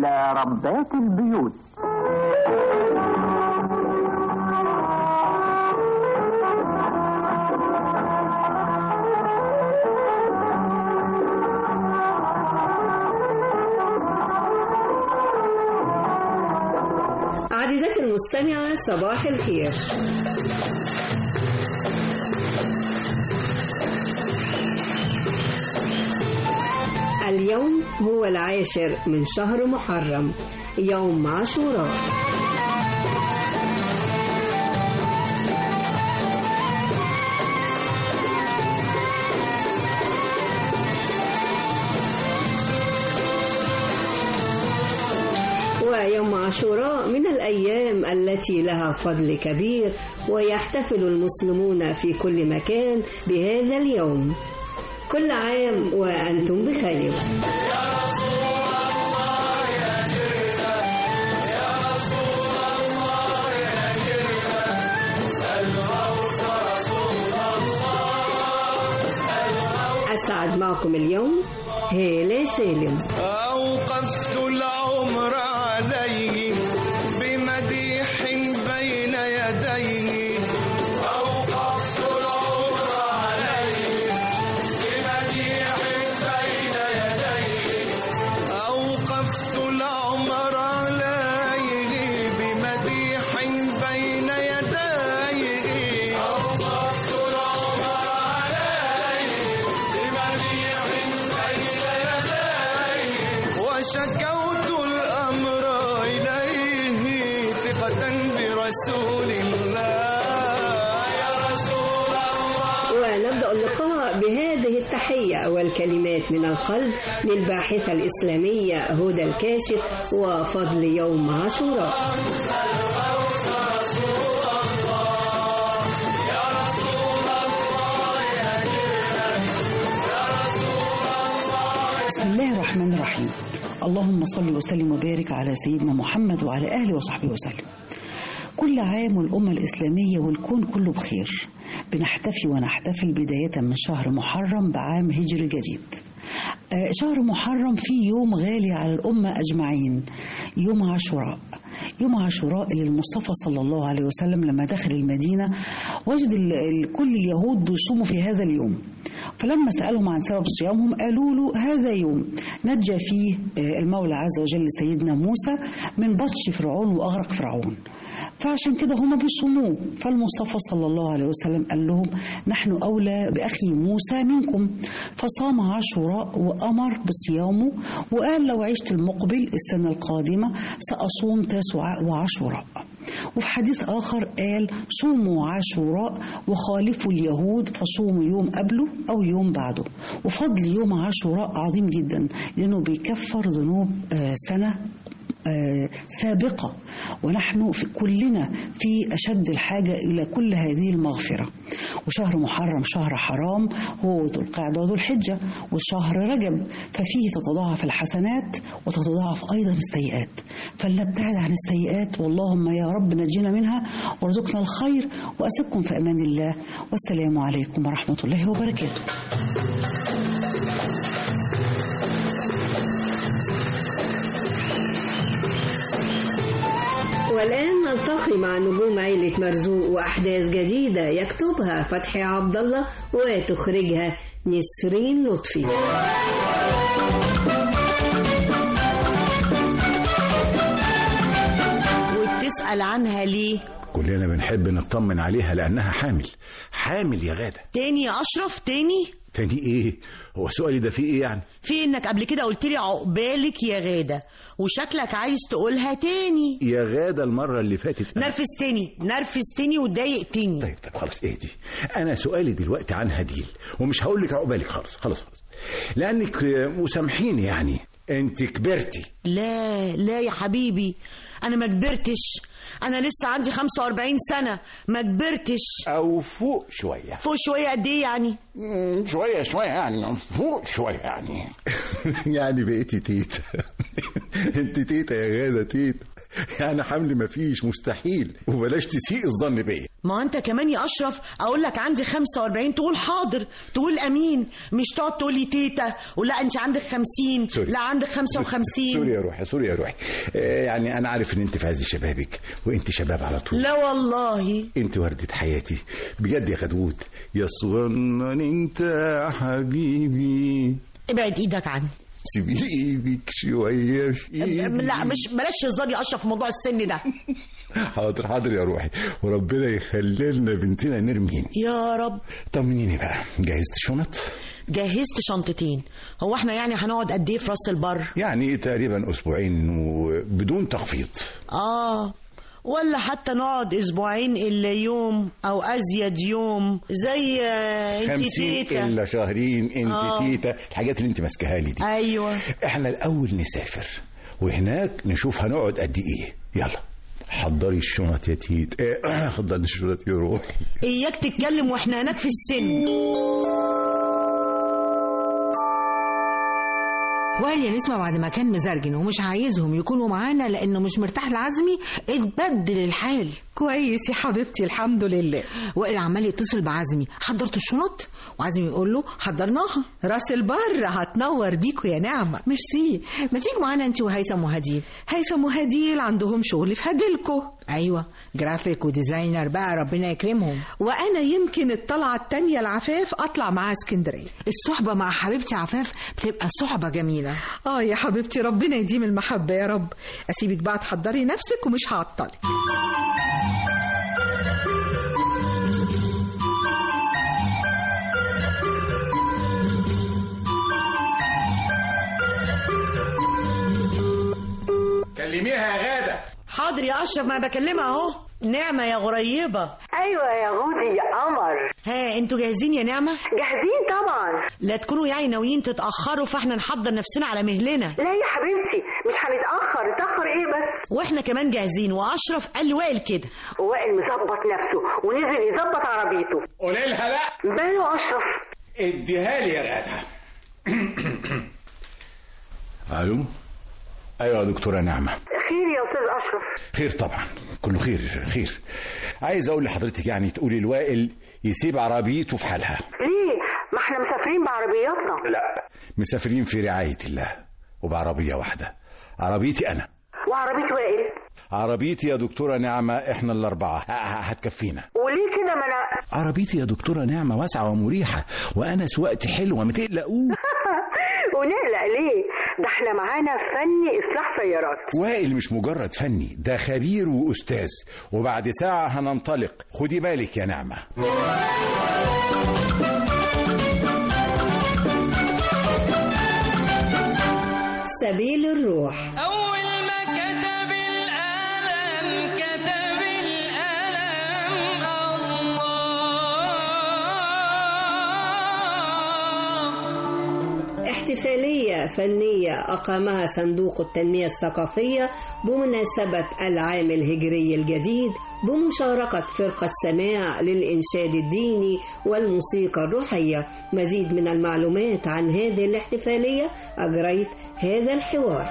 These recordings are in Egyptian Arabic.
إلى ربات البيوت عزيزتي المستمعة صباح الخير اليوم هو العاشر من شهر محرم يوم عاشوراء ويوم عاشوراء من الأيام التي لها فضل كبير ويحتفل المسلمون في كل مكان بهذا اليوم كل عام وأنتم بخير أسعد معكم اليوم هيلة سالم أوقفت العمر عليه بمديح بين يديه أوقفت العمر عليه بمديح بين يديه أوقفت العمر عليه بمديح بين يديه أوقفت العمر عليه بمديح بين يديه وشكوت الأمر إليه ثقة برسول الله يا رسول الله ونبدأ اللقاء بهذه التحية والكلمات من القلب للباحثة الإسلامية هدى الكاشف وفضل يوم عاشوراء بسم الله الرحمن الرحيم اللهم صل وسلم وبارك على سيدنا محمد وعلى آله وصحبه وسلم كل عام والأمة الإسلامية والكون كله بخير بنحتفي ونحتفل بداية من شهر محرم بعام هجري جديد آه، شهر محرم فيه يوم غالي على الأمة أجمعين يوم عاشوراء يوم عاشوراء اللي المصطفى صلى الله عليه وسلم لما دخل المدينة وجد ال- ال- كل اليهود بيصوموا في هذا اليوم فلما سألهم عن سبب صيامهم قالوا له هذا يوم نجى فيه آه، المولى عز وجل سيدنا موسى من بطش فرعون وأغرق فرعون فعشان كده هما بيصوموه فالمصطفى صلى الله عليه وسلم قال لهم نحن أولى بأخي موسى منكم فصام عاشوراء وأمر بصيامه وقال لو عشت المقبل السنة القادمة سأصوم تاسوعاء وعاشوراء وفي حديث آخر قال صوموا عاشوراء وخالفوا اليهود فصوموا يوم قبله أو يوم بعده وفضل يوم عاشوراء عظيم جدا لأنه بيكفر ذنوب آه، سنة آه، سابقة ونحن في كلنا في أشد الحاجة إلى كل هذه المغفرة وشهر محرم شهر حرام هو ذو القعدة وذو الحجة وشهر رجب ففيه تتضاعف الحسنات وتتضاعف أيضا السيئات فلنبتعد عن السيئات واللهم يا رب نجينا منها وارزقنا الخير وأسبكم في أمان الله والسلام عليكم ورحمة الله وبركاته والآن نلتقي مع نجوم عيلة مرزوق وأحداث جديدة يكتبها فتحي عبد الله وتخرجها نسرين لطفي وبتسأل عنها ليه؟ كلنا بنحب نطمن عليها لأنها حامل حامل يا غادة تاني يا أشرف تاني؟ تاني إيه هو سؤالي ده فيه إيه يعني في إنك قبل كده قلت لي عقبالك يا غادة وشكلك عايز تقولها تاني يا غادة المرة اللي فاتت نرفزتني نرفزتني وضايقتني طيب طيب خلاص اهدي أنا سؤالي دلوقتي عن هديل ومش هقول لك عقبالك خالص خلاص خلاص لأنك مسامحيني يعني أنت كبرتي لا لا يا حبيبي أنا ما كبرتش أنا لسه عندي 45 سنة ما كبرتش أو فوق شوية فوق شوية قد إيه يعني؟ مم، شوية شوية يعني فوق شوية يعني يعني بقيتي تيتا انت تيتا يا غادة تيتا يعني حمل مفيش مستحيل وبلاش تسيء الظن بيا ما انت كمان يا اشرف اقول لك عندي 45 تقول حاضر تقول امين مش تقعد تقول لي تيتا ولا انت عندك 50 سوري. لا عندك سوري 55 يا روحي سوري يا روحي آه، يعني انا عارف ان انت في عز شبابك وانت شباب على طول لا والله انت وردة حياتي بجد يا خدود يا صغنن انت يا حبيبي ابعد ايدك عني سيبي لي ايدك شويه في ايدي لا مش بلاش هزار يا اشرف في موضوع السن ده حاضر حاضر يا روحي وربنا يخلي لنا بنتنا نرمين يا رب طمنيني بقى جهزت شنط جهزت شنطتين هو احنا يعني هنقعد قد ايه في راس البر يعني تقريبا اسبوعين وبدون تخفيض اه ولا حتى نقعد اسبوعين الا يوم او ازيد يوم زي آه، انت خمسين تيتا الا شهرين انت آه. تيتا الحاجات اللي انت ماسكاها لي دي ايوه احنا الاول نسافر وهناك نشوف هنقعد قد ايه يلا حضري الشنط يا تيت اه حضري الشنط يا روحي اياك تتكلم واحنا هناك في السن وقال يا نسمة بعد ما كان مزرجن ومش عايزهم يكونوا معانا لأنه مش مرتاح لعزمي اتبدل الحال كويس يا حبيبتي الحمد لله وائل عمال يتصل بعزمي حضرت الشنط وعزمي يقول له حضرناها راس البر هتنور بيكوا يا نعمة ميرسي ما تيجي معانا انت وهيثم وهديل هيثم وهديل عندهم شغل في هديلكو ايوه جرافيك وديزاينر بقى ربنا يكرمهم وأنا يمكن الطلعة التانية العفاف أطلع معاها اسكندرية الصحبة مع حبيبتي عفاف بتبقى صحبة جميلة آه يا حبيبتي ربنا يديم المحبة يا رب أسيبك بقى تحضري نفسك ومش هعطلك كلميها يا غاده حاضر يا اشرف ما بكلمها اهو نعمة يا غريبة ايوه يا غودي يا قمر ها انتوا جاهزين يا نعمة جاهزين طبعا لا تكونوا يعني ناويين تتأخروا فاحنا نحضر نفسنا على مهلنا لا يا حبيبتي مش هنتاخر نتاخر ايه بس واحنا كمان جاهزين واشرف قال لوائل كده وائل مظبط نفسه ونزل يظبط عربيته قولي لها لا باله اشرف اديها لي يا غاده الو ايوه يا دكتوره نعمه خير يا استاذ اشرف خير طبعا كله خير خير عايز اقول لحضرتك يعني تقولي الوائل يسيب عربيته في حالها ليه ما احنا مسافرين بعربياتنا لا مسافرين في رعايه الله وبعربيه واحده عربيتي انا وعربيه وائل عربيتي يا دكتورة نعمة احنا الأربعة ه- ه- هتكفينا وليه كده ما انا عربيتي يا دكتورة نعمة واسعة ومريحة وأنا سواقتي حلوة ما تقلقوش ونقلق ليه ده احنا معانا فني اصلاح سيارات وائل مش مجرد فني ده خبير وأستاذ وبعد ساعة هننطلق خدي بالك يا نعمة سبيل الروح أول ما كتب الألم كتب الألم الله احتفالية فنية أقامها صندوق التنمية الثقافية بمناسبة العام الهجري الجديد بمشاركة فرقة سماع للإنشاد الديني والموسيقى الروحية مزيد من المعلومات عن هذه الاحتفالية أجريت هذا الحوار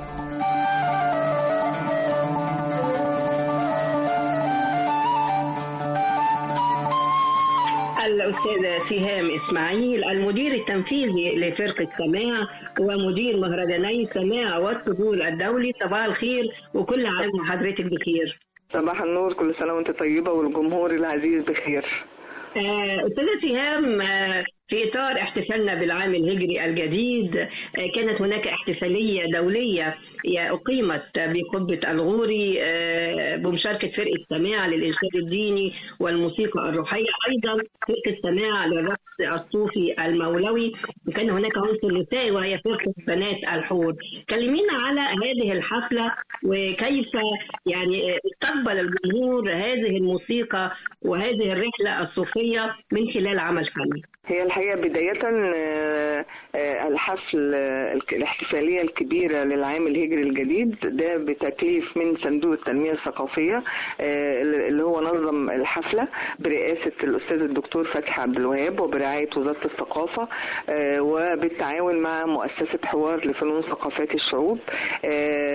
الأستاذة سهام إسماعيل المدير التنفيذي لفرقة سماع ومدير مهرجاني سماع والسجول الدولي صباح الخير وكل عام وحضرتك بخير صباح النور كل سنة وانت طيبة والجمهور العزيز بخير آه، أستاذة سهام آه، في إطار احتفالنا بالعام الهجري الجديد آه، كانت هناك احتفالية دولية هي أقيمت بقبة الغوري آه، بمشاركة فرقة سماع للإنشاد الديني والموسيقى الروحية أيضا فرقة سماع للرقص الصوفي المولوي وكان هناك عنصر نسائي وهي فرقة بنات الحور كلمينا على هذه الحفلة وكيف يعني آه، استقبل الجمهور هذه الموسيقى وهذه الرحلة الصوفية من خلال عمل فني هي الحقيقة بداية آه، آه، الحفل آه، الك- الاحتفالية الكبيرة للعام الهجري الجديد ده بتكليف من صندوق التنمية الثقافية آه، اللي هو نظم الحفلة برئاسة الأستاذ الدكتور فتحي عبد الوهاب وبرعاية وزارة الثقافة آه، وبالتعاون مع مؤسسة حوار لفنون ثقافات الشعوب آه،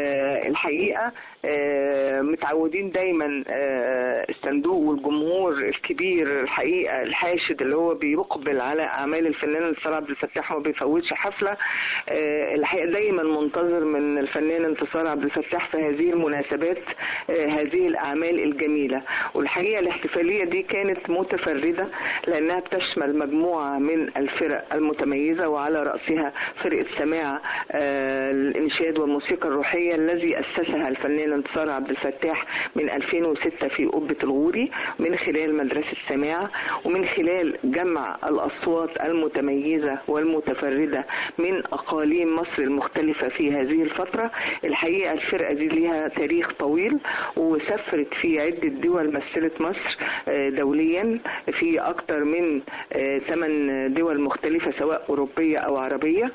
الحقيقه آه، متعودين دايما آه، الصندوق والجمهور الكبير الحقيقه الحاشد اللي هو بيقبل على اعمال الفنان انتصار عبد الفتاح وما بيفوتش حفله آه، الحقيقه دايما منتظر من الفنان انتصار عبد الفتاح في هذه المناسبات آه، هذه الاعمال الجميله والحقيقه الاحتفاليه دي كانت متفرده لانها بتشمل مجموعه من الفرق المتميزه وعلى راسها فرقه سماع آه، الانشاد والموسيقى الروحيه الذي اسسها الفنان انتصار عبد الفتاح من 2006 في قبه الغوري من خلال مدرسه سماع ومن خلال جمع الاصوات المتميزه والمتفرده من اقاليم مصر المختلفه في هذه الفتره الحقيقه الفرقه دي ليها تاريخ طويل وسافرت في عده دول مثلت مصر آه، دوليا في اكثر من ثمان دول مختلفه سواء اوروبيه او عربيه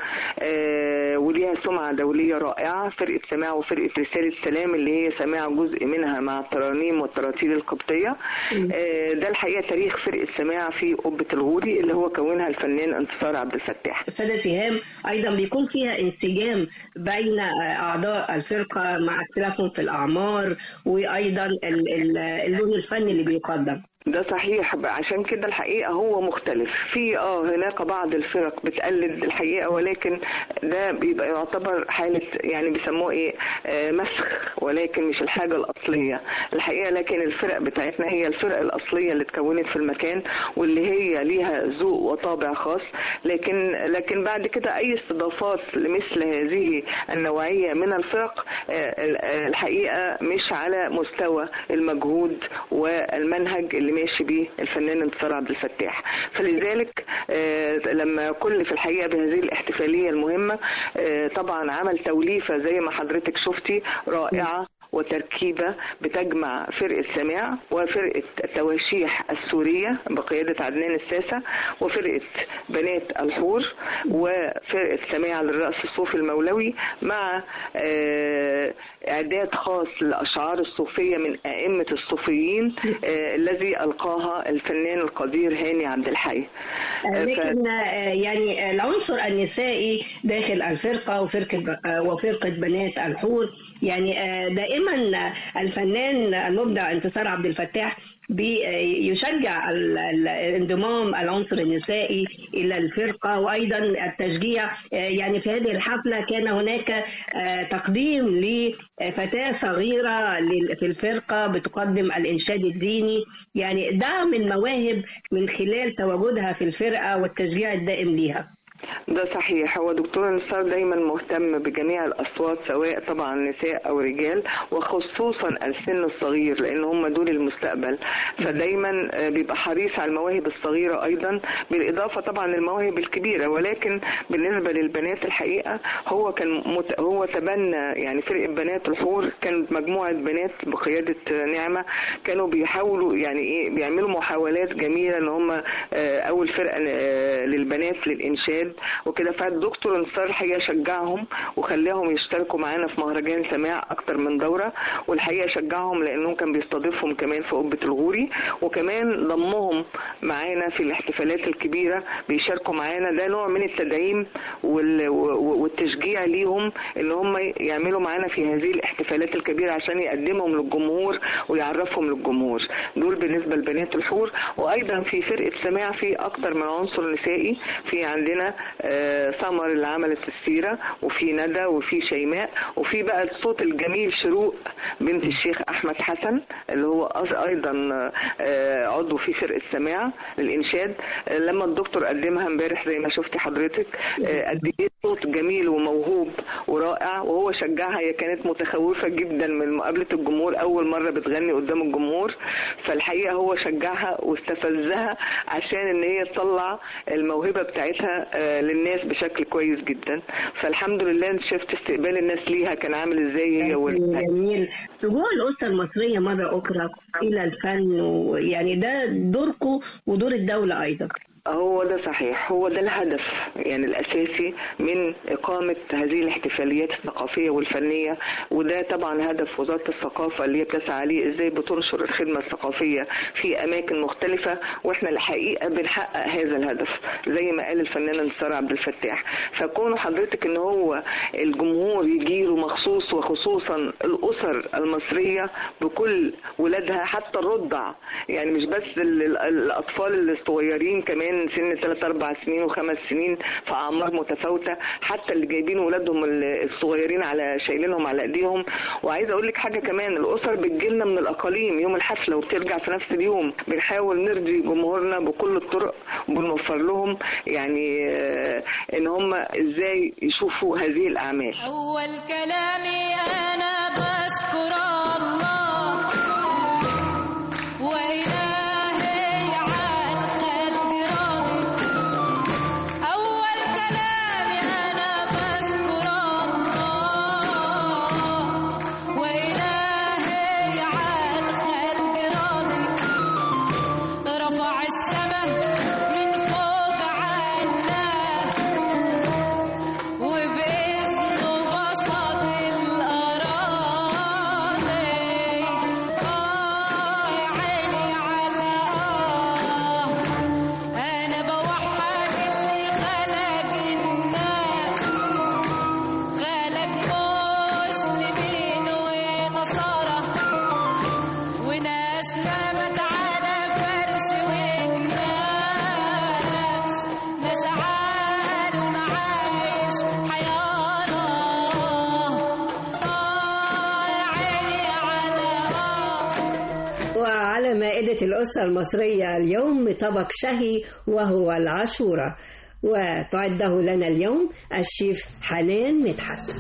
آه، وليها سمعه دوليه رائعه فرقه سماع وفرقه رساله سلام اللي هي سماع جزء منها مع الترانيم والتراتيل القبطيه آه، ده الحقيقه تاريخ فرقه سماع في قبه الغوري اللي هو كونها الفنان انتصار عبد الفتاح استاذه سهام ايضا بيكون فيها انسجام بين اعضاء الفرقه مع اختلافهم في الاعمار وايضا ال- ال- اللون الفني اللي بيقدم ده صحيح بقى عشان كده الحقيقة هو مختلف في اه هناك بعض الفرق بتقلد الحقيقة ولكن ده بيبقى يعتبر حالة يعني بيسموه ايه آه مسخ ولكن مش الحاجة الأصلية الحقيقة لكن الفرق بتاعتنا هي الفرق الأصلية اللي اتكونت في المكان واللي هي ليها ذوق وطابع خاص لكن لكن بعد كده أي استضافات لمثل هذه النوعية من الفرق آه، آه، الحقيقة مش على مستوى المجهود والمنهج اللي ماشي بيه الفنان انتصار عبد الفتاح فلذلك آه، لما كل في الحقيقه بهذه الاحتفاليه المهمه آه، طبعا عمل توليفه زي ما حضرتك شفتي رائعه وتركيبة بتجمع فرقة سماع وفرقة التواشيح السورية بقيادة عدنان الساسة وفرقة بنات الحور وفرقة سماع للرأس الصوفي المولوي مع آه، إعداد خاص للأشعار الصوفية من أئمة الصوفيين آه، الذي ألقاها الفنان القدير هاني عبد الحي آه، ف- لكن آه، يعني العنصر النسائي داخل الفرقه وفرقه آه، وفرقه بنات الحور يعني آه، دائما الفنان المبدع انتصار عبد الفتاح بيشجع ال- ال- انضمام العنصر النسائي الى الفرقه وايضا التشجيع آه، يعني في هذه الحفله كان هناك آه، تقديم لفتاه صغيره لل- في الفرقه بتقدم الانشاد الديني يعني دعم المواهب من خلال تواجدها في الفرقه والتشجيع الدائم ليها ده صحيح هو دكتور نصار دايما مهتم بجميع الاصوات سواء طبعا نساء او رجال وخصوصا السن الصغير لان هم دول المستقبل فدايما آه، بيبقى حريص على المواهب الصغيره ايضا بالاضافه طبعا للمواهب الكبيره ولكن بالنسبه للبنات الحقيقه هو كان مت... هو تبنى يعني فرقه بنات الحور كانت مجموعه بنات بقياده آه، نعمه كانوا بيحاولوا يعني ايه بيعملوا محاولات جميله ان هم آه، اول فرقه آه، للبنات للانشاد وكده فالدكتور انتصار الحقيقه شجعهم وخلاهم يشتركوا معانا في مهرجان سماع اكتر من دوره والحقيقه شجعهم لانهم كان بيستضيفهم كمان في قبه الغوري وكمان ضمهم معانا في الاحتفالات الكبيره بيشاركوا معانا ده نوع من التدعيم وال- و- والتشجيع ليهم ان هم يعملوا معانا في هذه الاحتفالات الكبيره عشان يقدمهم للجمهور ويعرفهم للجمهور دول بالنسبه لبنات الحور وايضا في فرقه سماع في اكتر من عنصر نسائي في عندنا آه، سمر اللي عملت السيره وفي ندى وفي شيماء وفي بقى الصوت الجميل شروق بنت الشيخ احمد حسن اللي هو أص- ايضا آه، عضو في فرقه سماع للانشاد آه، لما الدكتور قدمها امبارح زي ما شفتي حضرتك آه، قد ايه صوت جميل وموهوب ورائع وهو شجعها هي كانت متخوفه جدا من مقابله الجمهور اول مره بتغني قدام الجمهور فالحقيقه هو شجعها واستفزها عشان ان هي تطلع الموهبه بتاعتها آه، للناس بشكل كويس جدا فالحمد لله أنا شفت استقبال الناس ليها كان عامل ازاي هي وال... جميل رجوع الأسرة المصرية مرة أخرى إلى الفن ويعني ده دوركم ودور الدولة أيضا هو ده صحيح هو ده الهدف يعني الأساسي من إقامة هذه الاحتفاليات الثقافية والفنية وده طبعا هدف وزارة الثقافة اللي هي بتسعى عليه إزاي بتنشر الخدمة الثقافية في أماكن مختلفة وإحنا الحقيقة بنحقق هذا الهدف زي ما قال الفنان انتصار عبد الفتاح فكونه حضرتك إن هو الجمهور يجيله مخصوص وخصوصا الأسر المصرية بكل ولادها حتى الرضع يعني مش بس ال- ال- الأطفال الصغيرين كمان سن 3 4 سنين وخمس سنين في أعمار متفاوتة حتى اللي جايبين ولادهم ال- الصغيرين على شايلينهم على ايديهم وعايزه اقول لك حاجه كمان الاسر بتجيلنا من الاقاليم يوم الحفله وبترجع في نفس اليوم بنحاول نرضي جمهورنا بكل الطرق وبنوفر لهم يعني آه، ان هم ازاي يشوفوا هذه الاعمال أول كلامي أنا بذكر الله وإلهي على الخلق راضي أول كلامي أنا بذكر الله وإلهي على الخلق راضي رفع السماء من فوق علاه وبإذنه بسط الأراضي آه يا عيني على آه أنا بوحد اللي خلق الناس خلق مسلمين ونصارى وناس نامت على فرش وكناس ناس عال معايش حيارى آه يا عيني على آه وعلى مائدة الأسرة المصرية اليوم طبق شهي وهو العاشورة وتعده لنا اليوم الشيف حنان مدحت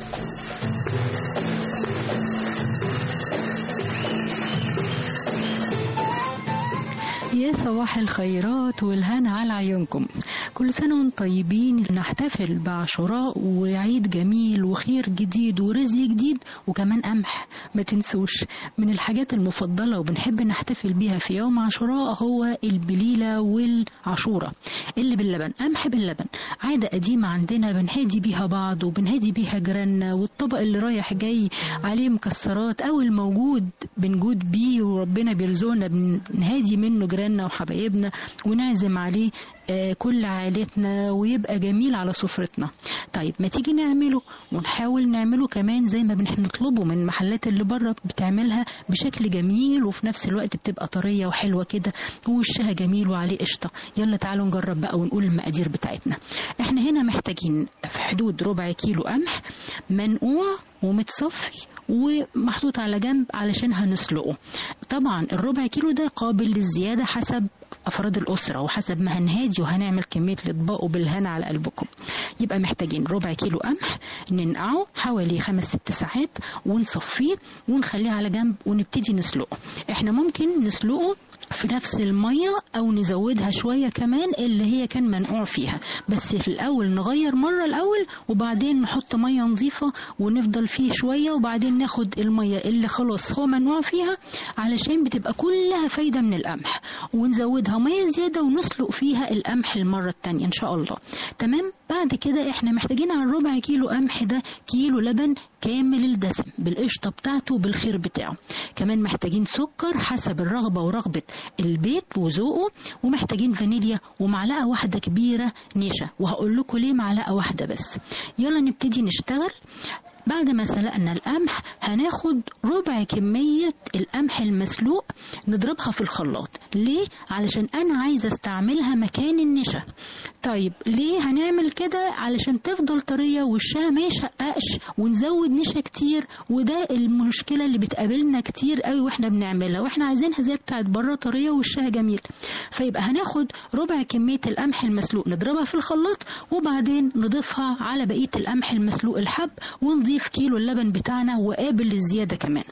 يا صباح الخيرات والهنا على عيونكم كل سنة وانتم طيبين نحتفل بعاشوراء وعيد جميل وخير جديد ورزق جديد وكمان قمح ما تنسوش من الحاجات المفضلة وبنحب نحتفل بيها في يوم عاشوراء هو البليلة والعاشورة اللي باللبن قمح باللبن عادة قديمة عندنا بنهادي بيها بعض وبنهادي بيها جيراننا والطبق اللي رايح جاي عليه مكسرات أو الموجود بنجود بيه وربنا بيرزقنا بنهادي منه جيراننا وحبايبنا ونعزم عليه آه، كل عائلتنا ويبقى جميل على سفرتنا طيب ما تيجي نعمله ونحاول نعمله كمان زي ما بنطلبه من المحلات اللي بره بتعملها بشكل جميل وفي نفس الوقت بتبقى طريه وحلوه كده ووشها جميل وعليه قشطه يلا تعالوا نجرب بقى ونقول المقادير بتاعتنا احنا هنا محتاجين في حدود ربع كيلو قمح منقوع ومتصفي ومحطوط على جنب علشان هنسلقه طبعا الربع كيلو ده قابل للزياده حسب افراد الاسره وحسب ما هنهادي وهنعمل كميه الاطباق وبالهنا على قلبكم يبقى محتاجين ربع كيلو قمح ننقعه حوالي خمس ست ساعات ونصفيه ونخليه على جنب ونبتدي نسلقه احنا ممكن نسلقه في نفس المية أو نزودها شوية كمان اللي هي كان منقوع فيها بس في الأول نغير مرة الأول وبعدين نحط مية نظيفة ونفضل فيه شوية وبعدين ناخد المية اللي خلاص هو منقوع فيها علشان بتبقى كلها فايدة من القمح ونزودها مية زيادة ونسلق فيها القمح المرة التانية إن شاء الله تمام بعد كده احنا محتاجين على الربع كيلو قمح ده كيلو لبن كامل الدسم بالقشطة بتاعته بالخير بتاعه كمان محتاجين سكر حسب الرغبة ورغبة البيت وذوقه ومحتاجين فانيليا ومعلقة واحدة كبيرة نشا وهقول لكم ليه معلقة واحدة بس يلا نبتدي نشتغل بعد ما سلقنا القمح هناخد ربع كمية القمح المسلوق نضربها في الخلاط ليه؟ علشان أنا عايزة استعملها مكان النشا طيب ليه هنعمل كده علشان تفضل طرية وشها ما يشققش ونزود نشا كتير وده المشكلة اللي بتقابلنا كتير قوي واحنا بنعملها واحنا عايزينها زي بتاعت بره طرية وشها جميل فيبقى هناخد ربع كمية القمح المسلوق نضربها في الخلاط وبعدين نضيفها على بقية القمح المسلوق الحب ونضيف كيلو اللبن بتاعنا وقابل للزيادة كمان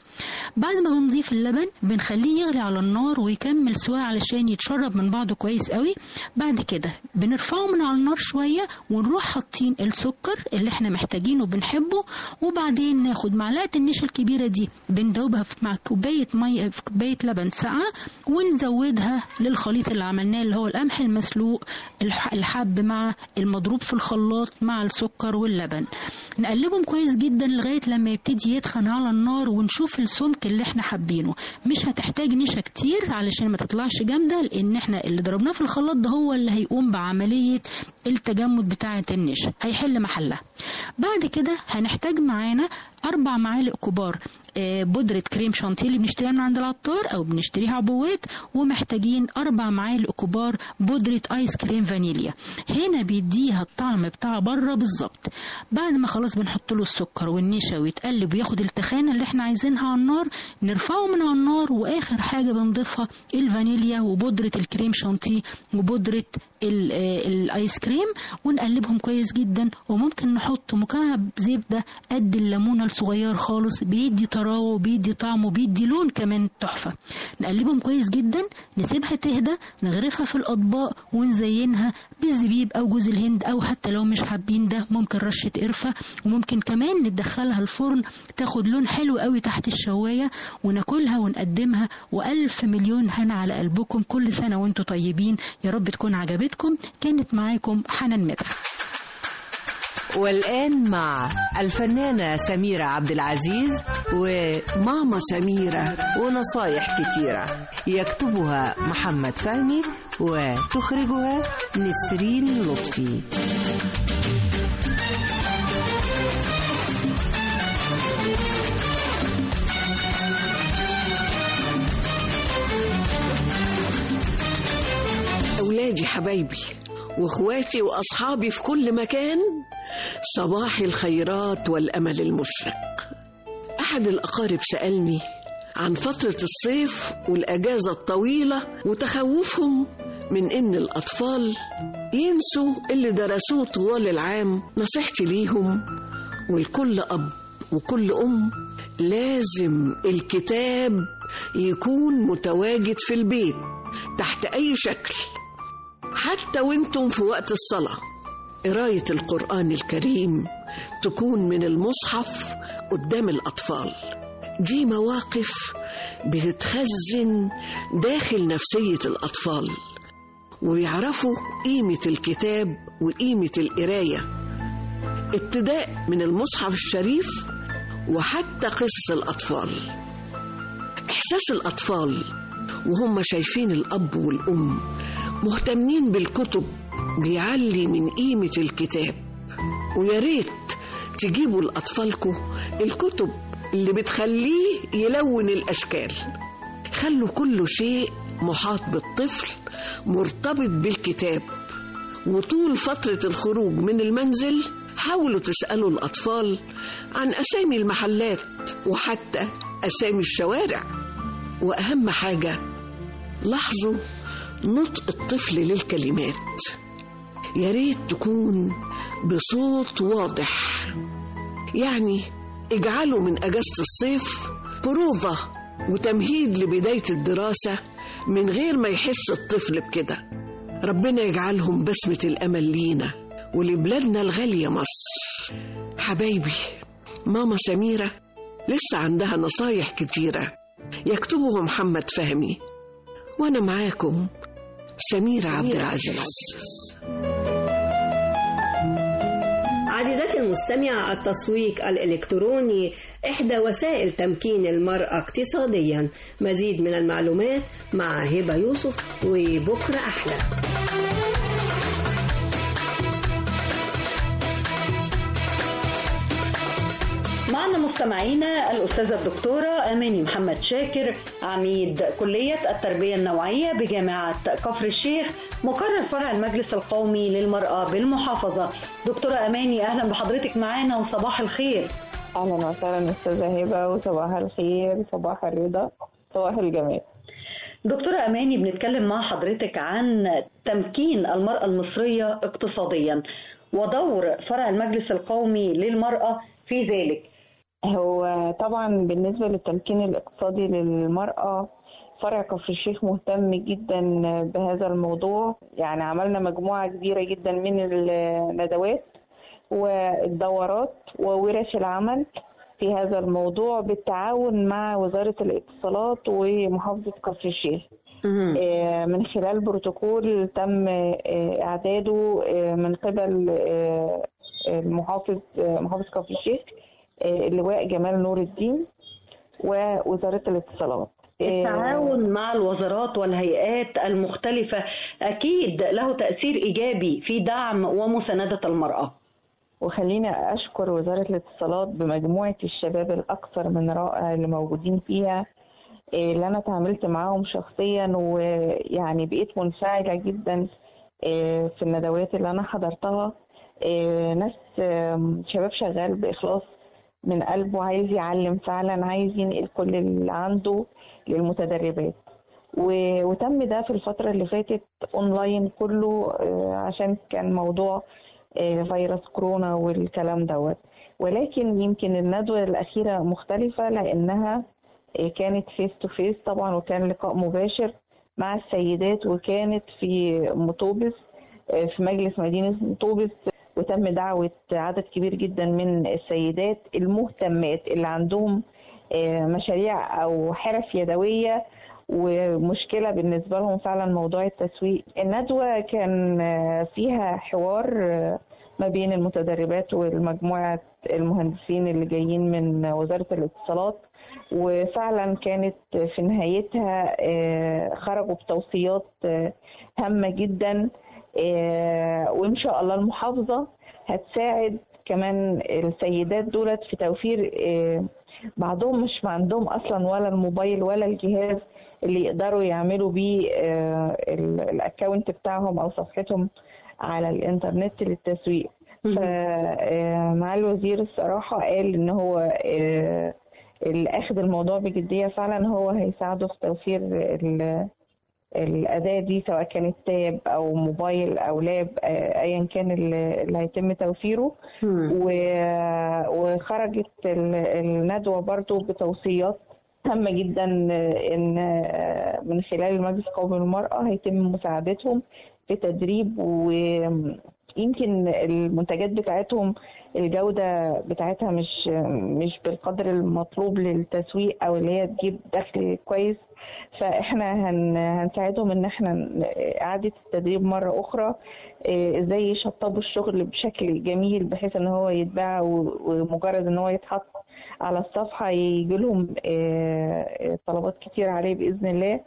بعد ما بنضيف اللبن بنخليه يغلي على النار ويكمل سواء علشان يتشرب من بعضه كويس قوي بعد كده بنرفعه من على النار شوية ونروح حاطين السكر اللي احنا محتاجينه وبنحبه وبعدين ناخد معلقة النشا الكبيرة دي بندوبها في مع كوباية مية في كوباية لبن ساقعة ونزودها للخليط اللي عملناه اللي هو القمح المسلوق الح- الحب مع المضروب في الخلاط مع السكر واللبن نقلبهم كويس جدا لغاية لما يبتدي يتخن على النار ونشوف السمك اللي احنا حابينه مش هتحتاج نشا كتير علشان ما تطلعش جامدة لان احنا اللي ضربناه في الخلاط ده هو اللي هيقوم بعملية التجمد بتاعة النشا هيحل محلها بعد كده هنحتاج معانا أربع معالق كبار آه، بودرة كريم شانتيه اللي بنشتريها من عند العطار أو بنشتريها عبوات ومحتاجين أربع معالق كبار بودرة آيس كريم فانيليا هنا بيديها الطعم بتاع بره بالظبط بعد ما خلاص بنحط له السكر والنشا ويتقلب وياخد التخانة اللي احنا عايزينها على النار نرفعه من على النار وآخر حاجة بنضيفها الفانيليا وبودرة الكريم شانتيه وبودرة ال- آه، الايس كريم ونقلبهم كويس جدا وممكن نحط مكعب زبدة قد الليمونة الصغير خالص بيدي طراوة وبيدي طعم وبيدي لون كمان تحفة نقلبهم كويس جدا نسيبها تهدى نغرفها في الأطباق ونزينها بالزبيب أو جوز الهند أو حتى لو مش حابين ده ممكن رشة قرفة وممكن كمان ندخلها الفرن تاخد لون حلو قوي تحت الشواية وناكلها ونقدمها وألف مليون هنا على قلبكم كل سنة وانتم طيبين يا رب تكون عجبتكم كانت معاكم حنان مدح والآن مع الفنانة سميرة عبد العزيز وماما سميرة ونصايح كتيرة يكتبها محمد فهمي وتخرجها نسرين لطفي أولادي حبايبي وإخواتي وأصحابي في كل مكان صباح الخيرات والأمل المشرق أحد الأقارب سألني عن فترة الصيف والأجازة الطويلة وتخوفهم من إن الأطفال ينسوا اللي درسوه طوال العام نصيحتي ليهم ولكل أب وكل أم لازم الكتاب يكون متواجد في البيت تحت أي شكل حتى وانتم في وقت الصلاة قراية القرآن الكريم تكون من المصحف قدام الأطفال دي مواقف بتتخزن داخل نفسية الأطفال ويعرفوا قيمة الكتاب وقيمة القراية ابتداء من المصحف الشريف وحتى قصص الأطفال إحساس الأطفال وهم شايفين الأب والأم مهتمين بالكتب بيعلي من قيمة الكتاب ويا ريت تجيبوا لأطفالكم الكتب اللي بتخليه يلون الأشكال خلوا كل شيء محاط بالطفل مرتبط بالكتاب وطول فترة الخروج من المنزل حاولوا تسألوا الأطفال عن أسامي المحلات وحتى أسامي الشوارع وأهم حاجة لاحظوا نطق الطفل للكلمات يا ريت تكون بصوت واضح يعني اجعلوا من اجازه الصيف بروفه وتمهيد لبدايه الدراسه من غير ما يحس الطفل بكده ربنا يجعلهم بسمه الامل لينا ولبلادنا الغاليه مصر حبايبي ماما سميره لسه عندها نصايح كتيره يكتبه محمد فهمي وانا معاكم سميرة عبد العزيز عزيزتي المستمعة التسويق الإلكتروني إحدى وسائل تمكين المرأة اقتصاديا مزيد من المعلومات مع هبة يوسف وبكرة أحلى معنا مستمعينا الأستاذة الدكتورة أماني محمد شاكر عميد كلية التربية النوعية بجامعة كفر الشيخ مقرر فرع المجلس القومي للمرأة بالمحافظة دكتورة أماني أهلا بحضرتك معانا وصباح الخير أهلا وسهلا أستاذة هبة وصباح الخير صباح الرضا صباح الجمال دكتورة أماني بنتكلم مع حضرتك عن تمكين المرأة المصرية اقتصاديا ودور فرع المجلس القومي للمرأة في ذلك هو طبعا بالنسبة للتمكين الاقتصادي للمرأة فرع كفر الشيخ مهتم جدا بهذا الموضوع يعني عملنا مجموعة كبيرة جدا من الندوات والدورات وورش العمل في هذا الموضوع بالتعاون مع وزارة الاتصالات ومحافظة كفر الشيخ آه، من خلال بروتوكول تم آه، إعداده آه، من قبل آه، المحافظ آه، محافظ كفر الشيخ آه، اللواء جمال نور الدين ووزارة الاتصالات التعاون مع الوزارات والهيئات المختلفة أكيد له تأثير إيجابي في دعم ومساندة المرأة وخليني أشكر وزارة الاتصالات بمجموعة الشباب الأكثر من رائع اللي موجودين فيها إيه، اللي أنا اتعاملت معاهم شخصيا ويعني بقيت منفعلة جدا إيه، في الندوات اللي أنا حضرتها إيه، ناس آم، شباب شغال بإخلاص من قلبه عايز يعلم فعلا عايز ينقل كل اللي عنده للمتدربات و- وتم ده في الفترة اللي فاتت اونلاين كله آه، عشان كان موضوع آه، فيروس كورونا والكلام دوت ولكن يمكن الندوة الأخيرة مختلفة لأنها آه، كانت فيس تو فيس طبعا وكان لقاء مباشر مع السيدات وكانت في مطوبس آه، في مجلس مدينة مطوبس وتم دعوة عدد كبير جدا من السيدات المهتمات اللي عندهم آه، مشاريع أو حرف يدوية ومشكلة بالنسبة لهم فعلا موضوع التسويق الندوة كان آه، فيها حوار آه، ما بين المتدربات والمجموعة المهندسين اللي جايين من وزارة الاتصالات وفعلا كانت في نهايتها آه، خرجوا بتوصيات آه، هامة جدا آه، وإن شاء الله المحافظة هتساعد كمان السيدات دولت في توفير آه، بعضهم مش ما عندهم اصلا ولا الموبايل ولا الجهاز اللي يقدروا يعملوا بيه آه، ال- الاكونت بتاعهم او صفحتهم على الانترنت للتسويق فمع الوزير الصراحة قال ان هو آه، اللي اخد الموضوع بجدية فعلا هو هيساعده في توفير ال- الأداة دي سواء كانت تاب أو موبايل أو لاب آه، أيا كان اللي اللي هيتم توفيره و- وخرجت ال- الندوة برضو بتوصيات هامة جدا آه، إن آه، من خلال المجلس القومي للمرأة هيتم مساعدتهم في تدريب ويمكن المنتجات بتاعتهم الجودة بتاعتها مش مش بالقدر المطلوب للتسويق أو اللي هي تجيب دخل كويس فاحنا هن هنساعدهم ان احنا ن- اعاده التدريب مره اخرى إيه، ازاي يشطبوا الشغل بشكل جميل بحيث ان هو يتباع و- ومجرد ان هو يتحط على الصفحه يجي لهم طلبات كتير عليه باذن الله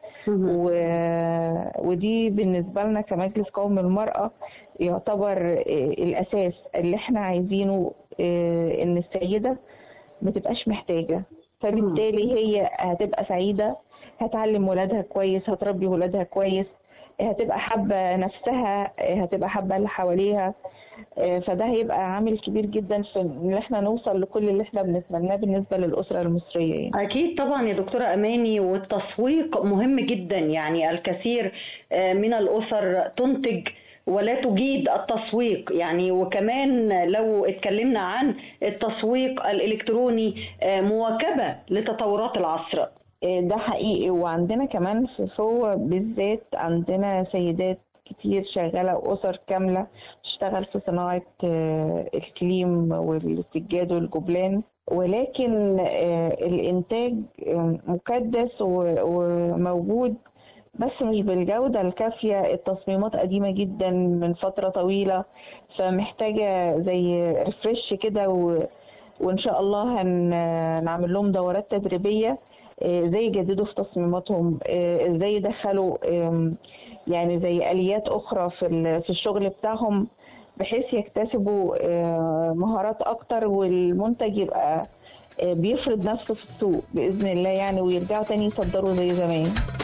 و- ودي بالنسبه لنا كمجلس قومي للمراه يعتبر إيه، الاساس اللي احنا عايزينه إيه، ان السيده ما تبقاش محتاجه فبالتالي هي هتبقى سعيده هتعلم ولادها كويس هتربي ولادها كويس هتبقى حابة نفسها هتبقى حابة اللي حواليها فده هيبقى عامل كبير جدا في ان احنا نوصل لكل اللي احنا بنتمناه بالنسبة للأسرة المصرية يعني. أكيد طبعا يا دكتورة أماني والتسويق مهم جدا يعني الكثير آه، من الأسر تنتج ولا تجيد التسويق يعني وكمان لو اتكلمنا عن التسويق الإلكتروني آه، مواكبة لتطورات العصر إيه ده حقيقي وعندنا كمان في فوة بالذات عندنا سيدات كتير شغالة وأسر كاملة تشتغل في صناعة آه، الكليم والسجاد والجبلان ولكن آه، الإنتاج آه، مكدس و- وموجود بس مش بالجودة الكافية التصميمات قديمة جدا من فترة طويلة فمحتاجة زي ريفرش كده و... وإن شاء الله هنعمل لهم دورات تدريبية آه، ازاي يجددوا في تصميماتهم آه، ازاي يدخلوا آم، يعني زي اليات اخرى في ال- في الشغل بتاعهم بحيث يكتسبوا آه، مهارات اكتر والمنتج يبقى آه، بيفرض نفسه في السوق باذن الله يعني ويرجعوا تاني يصدروا زي زمان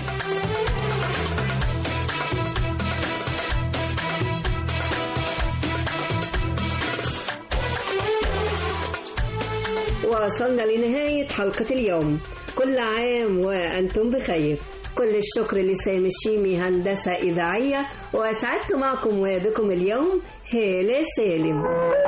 وصلنا لنهاية حلقة اليوم كل عام وأنتم بخير كل الشكر لسامي الشيمي هندسة إذاعية وأسعدت معكم وبكم اليوم هالة سالم